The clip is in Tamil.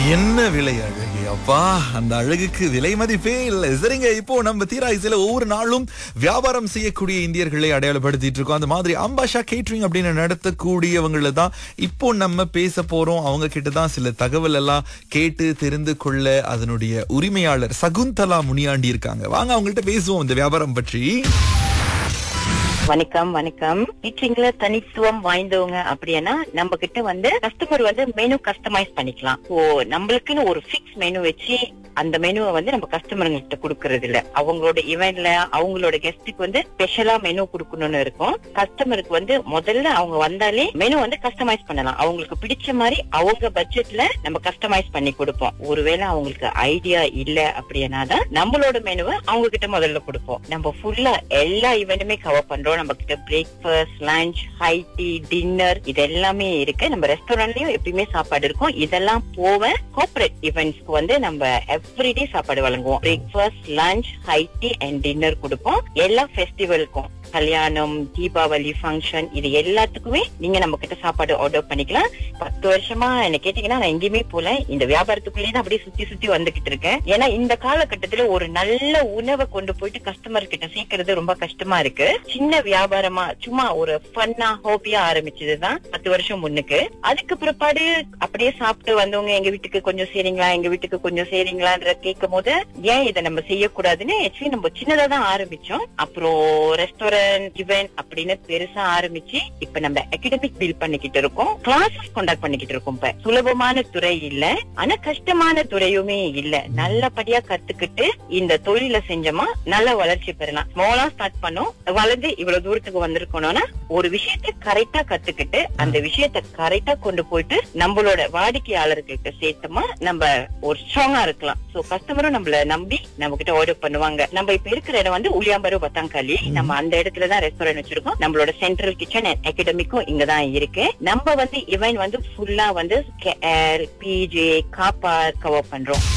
என்ன விலை அழகு அப்பா அந்த அழகுக்கு விலை மதிப்பே இல்லை சரிங்க இப்போ நம்ம தீராய்சில ஒவ்வொரு நாளும் வியாபாரம் செய்யக்கூடிய இந்தியர்களை அடையாளப்படுத்திட்டு இருக்கோம் அந்த மாதிரி அம்பாஷா கேட்ரிங் அப்படின்னு நடத்தக்கூடியவங்கள தான் இப்போ நம்ம பேச போறோம் அவங்க கிட்ட தான் சில தகவல் எல்லாம் கேட்டு தெரிந்து கொள்ள அதனுடைய உரிமையாளர் சகுந்தலா முனியாண்டி இருக்காங்க வாங்க அவங்கள்ட்ட பேசுவோம் இந்த வியாபாரம் பற்றி வணக்கம் வணக்கம் டீச்சிங்ல தனித்துவம் வாய்ந்தவங்க அப்படின்னா நம்ம கிட்ட வந்து கஸ்டமர் வந்து மெனு கஸ்டமைஸ் பண்ணிக்கலாம் ஓ நம்மளுக்குன்னு ஒரு ஃபிக்ஸ் மெனு வச்சு அந்த மெனுவை வந்து நம்ம கஸ்டமருங்கிட்ட கொடுக்கறது இல்ல அவங்களோட இவெண்ட்ல அவங்களோட கெஸ்ட்டுக்கு வந்து ஸ்பெஷலா மெனு கொடுக்கணும்னு இருக்கும் கஸ்டமருக்கு வந்து முதல்ல அவங்க வந்தாலே மெனு வந்து கஸ்டமைஸ் பண்ணலாம் அவங்களுக்கு பிடிச்ச மாதிரி அவங்க பட்ஜெட்ல நம்ம கஸ்டமைஸ் பண்ணி கொடுப்போம் ஒருவேளை அவங்களுக்கு ஐடியா இல்ல அப்படின்னா தான் நம்மளோட மெனுவை அவங்க கிட்ட முதல்ல கொடுப்போம் நம்ம ஃபுல்லா எல்லா ஈவெண்ட்டுமே கவர் பண்றோம் நம்ம கிட்ட breakfast lunch high tea dinner இது எல்லாமே இருக்கு நம்ம ரெஸ்டாரண்ட்லயும் எப்பயுமே சாப்பாடு இருக்கும் இதெல்லாம் போக கார்பரேட் ஈவெண்ட்ஸ்க்கு வந்து நம்ம எவ்ரிடே சாப்பாடு வழங்குவோம் breakfast lunch high tea and dinner கொடுப்போம் எல்லா ஃபெஸ்டிவலுக்கும் கல்யாணம் தீபாவளி ஃபங்க்ஷன் இது எல்லாத்துக்குமே நீங்க நம்ம கிட்ட சாப்பாடு ஆர்டர் பண்ணிக்கலாம் பத்து வருஷமா என்ன கேட்டீங்கன்னா நான் எங்கேயுமே போல இந்த வியாபாரத்துக்குள்ளேயே தான் அப்படியே சுத்தி சுத்தி வந்துகிட்டு இருக்கேன் ஏன்னா இந்த காலகட்டத்துல ஒரு நல்ல உணவை கொண்டு போயிட்டு கஸ்டமர் கிட்ட சேர்க்கறது ரொம்ப கஷ்டமா இருக்கு சின்ன வியாபாரமா சும்மா ஒரு ஃபன்னா ஹாபியா ஆரம்பிச்சதுதான் பத்து வருஷம் முன்னுக்கு அதுக்கு பிற்பாடு அப்படியே சாப்பிட்டு வந்தவங்க எங்க வீட்டுக்கு கொஞ்சம் சேரிங்களா எங்க வீட்டுக்கு கொஞ்சம் சேரிங்களான்ற கேட்கும் போது ஏன் இதை நம்ம செய்யக்கூடாதுன்னு ஆக்சுவலி நம்ம சின்னதா தான் ஆரம்பிச்சோம் அப்புறம் ரெஸ்டாரண்ட் இவெண்ட் அப்படின்னு பெருசா ஆரம்பிச்சு இப்ப நம்ம அகடமிக் பில் பண்ணிக்கிட்டு இருக்கோம் கிளாஸஸ் கண்டக்ட் பண்ணிக்கிட்டு இருக்கோம் இப்ப சுலபமான துறை இல்ல ஆனா கஷ்டமான துறையுமே இல்ல நல்லபடியா கத்துக்கிட்டு இந்த தொழில செஞ்சோமா நல்ல வளர்ச்சி பெறலாம் ஸ்மாலா ஸ்டார்ட் பண்ணோம் வளர்ந்து இவ்வளவு தூரத்துக்கு வந்திருக்கணும்னா ஒரு விஷயத்தை கரெக்டா கத்துக்கிட்டு அந்த விஷயத்தை கரெக்டா கொண்டு போயிட்டு நம்மளோட வாடிக்கையாளர்களுக்கு சேர்த்தோமா நம்ம ஒரு ஸ்ட்ராங்கா இருக்கலாம் சோ கஸ்டமரும் நம்மள நம்பி நம்ம கிட்ட ஆர்டர் பண்ணுவாங்க நம்ம இப்ப இருக்கிற இடம் வந்து உளியாம்பரு பத்தாங்காலி நம்ம அந்த இடத்துல தான் ரெஸ்டாரண்ட் வச்சிருக்கோம் நம்மளோட சென்ட்ரல் கிச்சன் அண்ட் அகடமிக்கும் இங்க தான் இருக்கு நம்ம வந்து இவன் வந்து ஃபுல்லா வந்து பிஜே காப்பா கவர் பண்றோம்